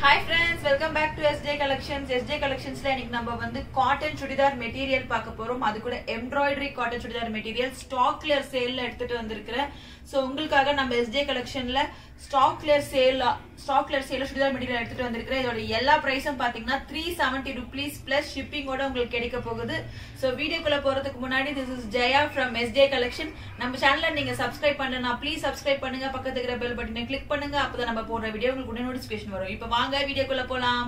hi friends welcome back to SJ collections SJ கலெக்ஷன்ஸ்ல இன்னைக்கு நம்ம வந்து காட்டன் சுடிதார் மெட்டீரியல் பார்க்க போறோம் அது கூட embroidery cotton churidar material stock clear சேல்ல எடுத்துட்டு வந்திருக்கிறேன் சோ உங்களுக்காக நம்ம எஸ்ஜே கலெக்ஷன்ல stock clear sale stock clear sale churidar material எடுத்துட்டு வந்திருக்கிறேன் இதோட எல்லா பிரைஸும் பாத்தீங்கன்னா த்ரீ செவன்டி ருபீஸ் பிளஸ் ஷிப்பிங்கோட உங்களுக்கு கிடைக்க போகுது சோ வீடியோக்குள்ள போறதுக்கு முன்னாடி this is Jaya from SJ collection நம்ம சேனலை நீங்க சப்ஸ்கிரைப் பண்ணனா ப்ளீஸ் சப்ஸ்கிரைப் பண்ணுங்க பக்கத்துல இருக்கிற பெல் பட்டனை கிளிக் பண்ணுங்க அப்பதான் நம்ம போடுற வீடியோ உங்களுக்கு உடனே நோட்டிபிகேஷன் வரும் இப்போ வாங்க வீடியோக்குள்ள போலாம்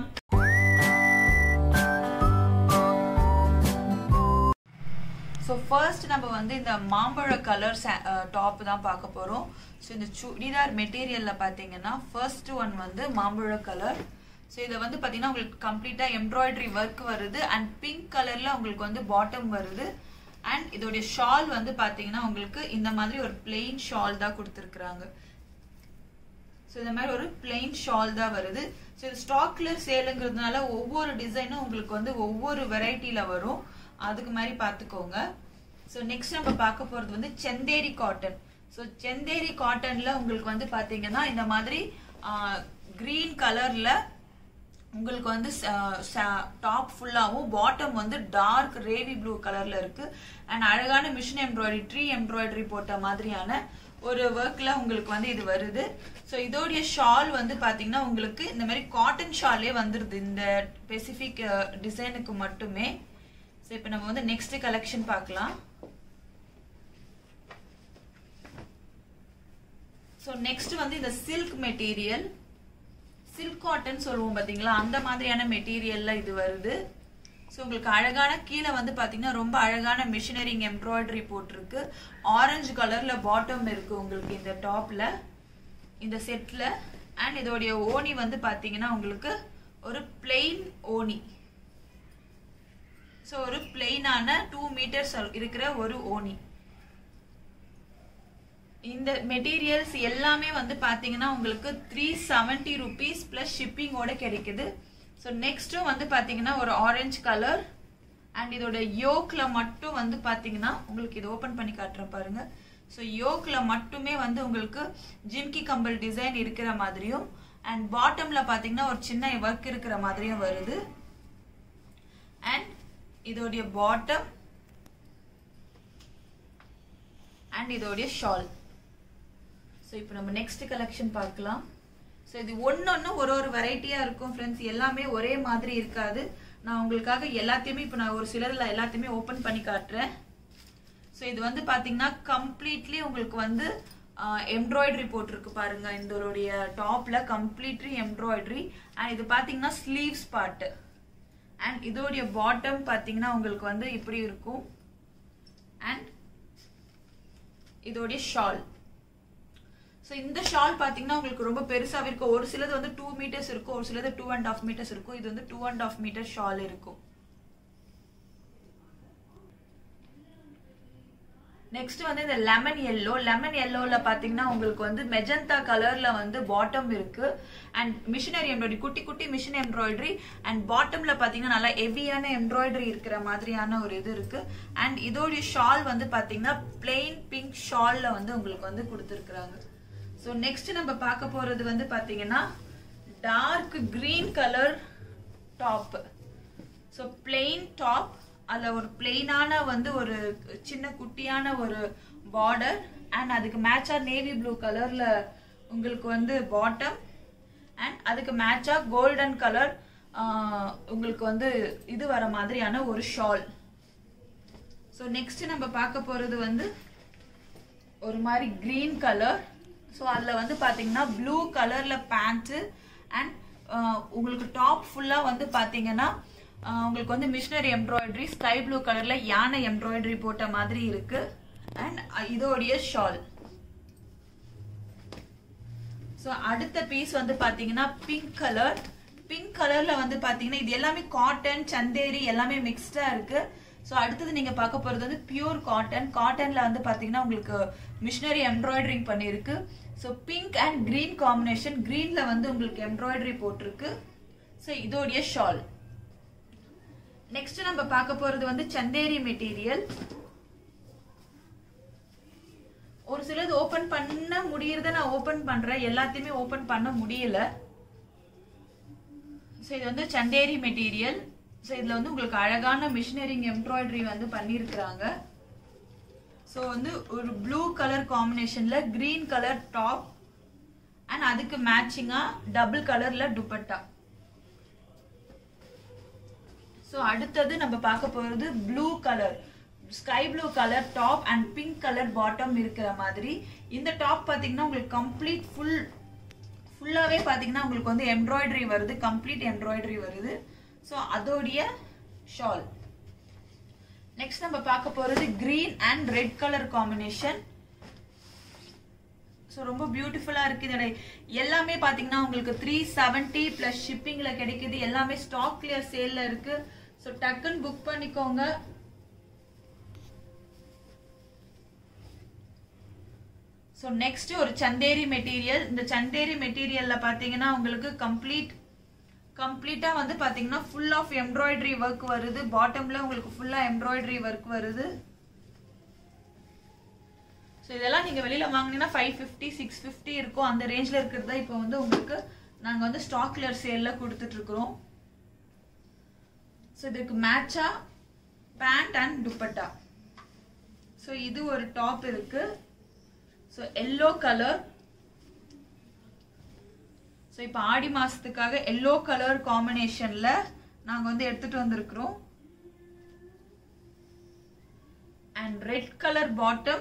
ஸோ ஃபர்ஸ்ட் நம்ம வந்து இந்த மாம்பழ கலர் டாப் தான் பார்க்க போகிறோம் ஸோ இந்த சுடிதார் மெட்டீரியலில் பார்த்தீங்கன்னா ஃபர்ஸ்ட் ஒன் வந்து மாம்பழ கலர் ஸோ இதை வந்து பார்த்தீங்கன்னா உங்களுக்கு கம்ப்ளீட்டாக எம்ப்ராய்டரி ஒர்க் வருது அண்ட் பிங்க் கலரில் உங்களுக்கு வந்து பாட்டம் வருது அண்ட் இதோடைய ஷால் வந்து பார்த்தீங்கன்னா உங்களுக்கு இந்த மாதிரி ஒரு பிளெயின் ஷால் தான் கொடுத்துருக்குறாங்க ஸோ இந்த மாதிரி ஒரு பிளெயின் ஷால் தான் வருது ஸோ இது ஸ்டாக்ல சேலுங்கிறதுனால ஒவ்வொரு டிசைனும் உங்களுக்கு வந்து ஒவ்வொரு வெரைட்டியில வரும் அதுக்கு மாதிரி பார்த்துக்கோங்க ஸோ நெக்ஸ்ட் நம்ம பார்க்க போறது வந்து செந்தேரி காட்டன் ஸோ செந்தேரி காட்டன்ல உங்களுக்கு வந்து பாத்தீங்கன்னா இந்த மாதிரி கிரீன் கலர்ல உங்களுக்கு வந்து டாப் ஃபுல்லாகவும் பாட்டம் வந்து டார்க் ரேவி ப்ளூ கலர்ல இருக்கு அண்ட் அழகான மிஷின் எம்ப்ராய்டரி ட்ரீ எம்ப்ராய்டரி போட்ட மாதிரியான ஒரு ஒர்க்ல உங்களுக்கு வந்து இது வருது ஸோ இதோடைய ஷால் வந்து பாத்தீங்கன்னா உங்களுக்கு இந்த மாதிரி காட்டன் ஷாலே வந்துருது இந்த ஸ்பெசிபிக் டிசைனுக்கு மட்டுமே ஸோ இப்போ நம்ம வந்து நெக்ஸ்ட் கலெக்ஷன் பார்க்கலாம் ஸோ நெக்ஸ்ட் வந்து இந்த சில்க் மெட்டீரியல் சில்க் காட்டன் சொல்லுவோம் பாத்தீங்களா அந்த மாதிரியான மெட்டீரியல்ல இது வருது ஸோ உங்களுக்கு அழகான கீழே வந்து பார்த்தீங்கன்னா ரொம்ப அழகான மிஷினரிங் எம்ப்ராய்டரி போட்டிருக்கு ஆரஞ்சு கலரில் பாட்டம் இருக்கு உங்களுக்கு இந்த டாப்பில் இந்த செட்டில் அண்ட் இதோடைய ஓனி வந்து பார்த்தீங்கன்னா உங்களுக்கு ஒரு பிளெயின் ஓனி ஸோ ஒரு பிளெயினான டூ மீட்டர்ஸ் இருக்கிற ஒரு ஓனி இந்த மெட்டீரியல்ஸ் எல்லாமே வந்து பார்த்தீங்கன்னா உங்களுக்கு த்ரீ செவன்டி ருபீஸ் ப்ளஸ் ஷிப்பிங்கோட கிடைக்குது ஸோ நெக்ஸ்ட்டும் வந்து பார்த்தீங்கன்னா ஒரு ஆரஞ்சு கலர் அண்ட் இதோட யோக்கில் மட்டும் வந்து பார்த்தீங்கன்னா உங்களுக்கு இது ஓப்பன் பண்ணி காட்டுறேன் பாருங்க ஸோ யோக்கில் மட்டுமே வந்து உங்களுக்கு ஜிம்கி கம்பல் டிசைன் இருக்கிற மாதிரியும் அண்ட் பாட்டமில் பார்த்தீங்கன்னா ஒரு சின்ன ஒர்க் இருக்கிற மாதிரியும் வருது அண்ட் இதோடைய பாட்டம் அண்ட் இதோடைய ஷால் ஸோ இப்போ நம்ம நெக்ஸ்ட் கலெக்ஷன் பார்க்கலாம் ஸோ இது ஒன்னொன்னு ஒரு ஒரு வெரைட்டியா இருக்கும் ஃப்ரெண்ட்ஸ் எல்லாமே ஒரே மாதிரி இருக்காது நான் உங்களுக்காக எல்லாத்தையுமே இப்போ நான் ஒரு சிலரில் எல்லாத்தையுமே ஓப்பன் பண்ணி காட்டுறேன் ஸோ இது வந்து பார்த்தீங்கன்னா கம்ப்ளீட்லி உங்களுக்கு வந்து எம்ப்ராய்டரி போட்டிருக்கு பாருங்க இதோடைய டாப்ல கம்ப்ளீட்லி எம்ப்ராய்டரி அண்ட் இது பார்த்தீங்கன்னா ஸ்லீவ்ஸ் பார்ட்டு அண்ட் இதோடைய பாட்டம் பார்த்தீங்கன்னா உங்களுக்கு வந்து இப்படி இருக்கும் அண்ட் இதோடைய ஷால் ஸோ இந்த ஷால் பார்த்தீங்கன்னா உங்களுக்கு ரொம்ப பெருசாக இருக்கும் ஒரு சிலது வந்து டூ மீட்டர்ஸ் இருக்கும் ஒரு சிலது டூ அண்ட் ஆஃப் மீட்டர்ஸ் இருக்கும் இது வந்து two and half metre shawl இருக்கும் நெக்ஸ்ட் வந்து இந்த லெமன் எல்லோ லெமன் எல்லோல பாத்தீங்கன்னா உங்களுக்கு வந்து மெஜந்தா கலர்ல வந்து பாட்டம் இருக்கு அண்ட் மிஷினரி எம்ப்ராய்டரி குட்டி குட்டி மிஷின் எம்ப்ராய்டரி அண்ட் பாட்டம்ல பாத்தீங்கன்னா நல்லா ஹெவியான எம்ப்ராய்டரி இருக்கிற மாதிரியான ஒரு இது இருக்கு அண்ட் இதோடைய ஷால் வந்து பாத்தீங்கன்னா பிளெயின் பிங்க் ஷால்ல வந்து உங்களுக்கு வந்து கொடுத்துருக்குறாங்க ஸோ நெக்ஸ்ட் நம்ம பார்க்க போறது வந்து பாத்தீங்கன்னா dark green colour top so plain top அதில் ஒரு பிளெயினான வந்து ஒரு சின்ன குட்டியான ஒரு பார்டர் அண்ட் அதுக்கு மேட்சா நேவி ப்ளூ கலர்ல உங்களுக்கு வந்து பாட்டம் அண்ட் அதுக்கு மேட்சா கோல்டன் கலர் உங்களுக்கு வந்து இது வர மாதிரியான ஒரு ஷால் ஸோ நெக்ஸ்ட் நம்ம பார்க்க போறது வந்து ஒரு மாதிரி கிரீன் கலர் ஸோ அதில் வந்து பார்த்தீங்கன்னா ப்ளூ கலரில் பேண்ட்டு அண்ட் உங்களுக்கு டாப் ஃபுல்லாக வந்து பார்த்தீங்கன்னா உங்களுக்கு வந்து மிஷினரி எம்ப்ராய்டரி ஸ்கை ப்ளூ கலரில் யானை எம்ப்ராய்டரி போட்ட மாதிரி இருக்கு அண்ட் இதோடைய ஷால் ஸோ அடுத்த பீஸ் வந்து பார்த்தீங்கன்னா பிங்க் கலர் பிங்க் கலரில் வந்து பார்த்தீங்கன்னா இது எல்லாமே காட்டன் சந்தேரி எல்லாமே மிக்ஸ்டாக இருக்கு ஸோ அடுத்தது நீங்கள் பார்க்க போகிறது வந்து பியூர் காட்டன் காட்டனில் வந்து பார்த்தீங்கன்னா உங்களுக்கு மிஷினரி எம்ப்ராய்டரிங் பண்ணியிருக்கு so pink and green combination க்ரீனில் வந்து உங்களுக்கு எம்ப்ராய்டரி போட்டிருக்கு ஸோ இதோடைய ஷால் நெக்ஸ்ட் நம்ம பார்க்க போறது வந்து சந்தேரி மெட்டீரியல் ஒரு சிலது ஓபன் பண்ண முடியறத நான் ஓபன் பண்றேன் எல்லாத்தையுமே ஓபன் பண்ண முடியல ஸோ இது வந்து சந்தேரி மெட்டீரியல் ஸோ இதில் வந்து உங்களுக்கு அழகான மிஷினரிங் எம்ப்ராய்டரி வந்து பண்ணியிருக்கிறாங்க ஸோ வந்து ஒரு ப்ளூ கலர் காம்பினேஷனில் க்ரீன் கலர் டாப் அண்ட் அதுக்கு மேட்சிங்காக டபுள் கலரில் துப்பட்டா ஸோ அடுத்தது நம்ம பார்க்க போகிறது blue colour sky blue colour top and pink colour bottom இருக்கிற மாதிரி இந்த டாப் பார்த்தீங்கன்னா உங்களுக்கு கம்ப்ளீட் ஃபுல் ஃபுல்லாகவே பார்த்தீங்கன்னா உங்களுக்கு வந்து எம்ப்ராய்டரி வருது கம்ப்ளீட் எம்ப்ராய்டரி வருது ஸோ அதோடைய ஷால் நெக்ஸ்ட் நம்ம பார்க்க போகிறது green and red colour combination so ரொம்ப பியூட்டிஃபுல்லாக இருக்குது இதோட எல்லாமே பார்த்தீங்கன்னா உங்களுக்கு த்ரீ செவன்ட்டி ப்ளஸ் ஷிப்பிங்கில் கிடைக்குது எல்லாமே ஸ்டாக் கிளியர் சேலில் இருக்குது ஸோ டக்குன்னு புக் பண்ணிக்கோங்க ஸோ நெக்ஸ்ட் ஒரு சந்தேரி மெட்டீரியல் இந்த சந்தேரி மெட்டீரியல்ல பார்த்தீங்கன்னா உங்களுக்கு கம்ப்ளீட் கம்ப்ளீட்டா வந்து பாத்தீங்கன்னா ஃபுல் ஆஃப் எம்ப்ராய்டரி ஒர்க் வருது பாட்டம்ல உங்களுக்கு ஃபுல்லா எம்ப்ராய்டரி ஒர்க் வருது ஸோ இதெல்லாம் நீங்க வெளியில வாங்கினீங்கன்னா ஃபைவ் ஃபிஃப்டி சிக்ஸ் ஃபிஃப்டி இருக்கும் அந்த ரேஞ்ச்ல இருக்கிறது தான் இப்போ வந்து உங்களுக்கு நாங்க வந்து ஸ்டாக் கிளியர் சேல்ல கொடுத்துட்டு இருக்கிறோம் ஸோ இதுக்கு மேட்சா பேண்ட் அண்ட் துப்பட்டா ஸோ இது ஒரு டாப் இருக்கு ஸோ எல்லோ கலர் ஸோ இப்போ ஆடி மாதத்துக்காக எல்லோ கலர் காம்பினேஷனில் நாங்கள் வந்து எடுத்துகிட்டு வந்திருக்கிறோம் and red colour bottom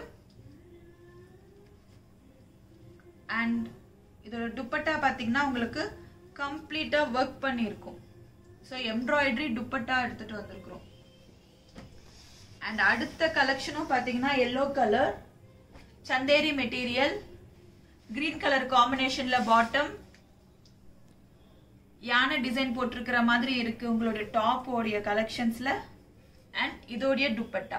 and இதோட துப்பட்டா பார்த்தீங்கன்னா உங்களுக்கு கம்ப்ளீட்டாக ஒர்க் பண்ணியிருக்கும் ஸோ எம்ப்ராய்டரி துப்பட்டா எடுத்துகிட்டு வந்திருக்கிறோம் அண்ட் அடுத்த கலெக்ஷனும் பார்த்தீங்கன்னா yellow colour Chanderi material green colour காம்பினேஷன்ல பாட்டம் யானை டிசைன் போட்டிருக்கிற மாதிரி இருக்கு உங்களுடைய டாப் உடைய கலெக்ஷன்ஸ்ல அண்ட் இதோடைய துப்பட்டா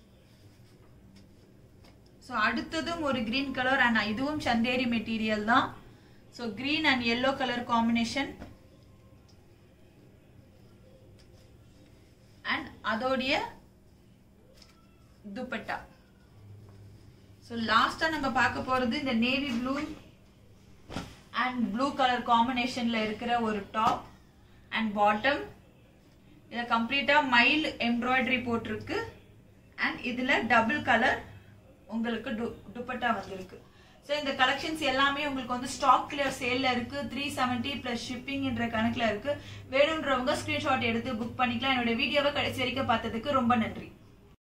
ஸோ அடுத்ததும் ஒரு கிரீன் கலர் அண்ட் இதுவும் சந்தேரி மெட்டீரியல் தான் so green and yellow colour combination and அதோடைய துப்பட்டா ஸோ லாஸ்ட்டாக நம்ம பார்க்க போகிறது இந்த navy blue and blue colour காம்பினேஷனில் இருக்கிற ஒரு டாப் அண்ட் பாட்டம் இதில் கம்ப்ளீட்டாக மைல் எம்ப்ராய்டரி போட்டிருக்கு அண்ட் இதில் டபுள் கலர் உங்களுக்கு டு துப்பட்டா வந்திருக்கு ஸோ இந்த கலெக்ஷன்ஸ் எல்லாமே உங்களுக்கு வந்து ஸ்டாக் கிளியர் சேலில் இருக்குது த்ரீ செவன்ட்டி ப்ளஸ் ஷிப்பிங்ன்ற கணக்கில் இருக்குது வேணுன்றவங்க ஸ்க்ரீன்ஷாட் எடுத்து புக் பண்ணிக்கலாம் என்னோட வீடியோவை கடைசி வரைக்கும் பார்த்ததுக்கு ரொம்ப நன்றி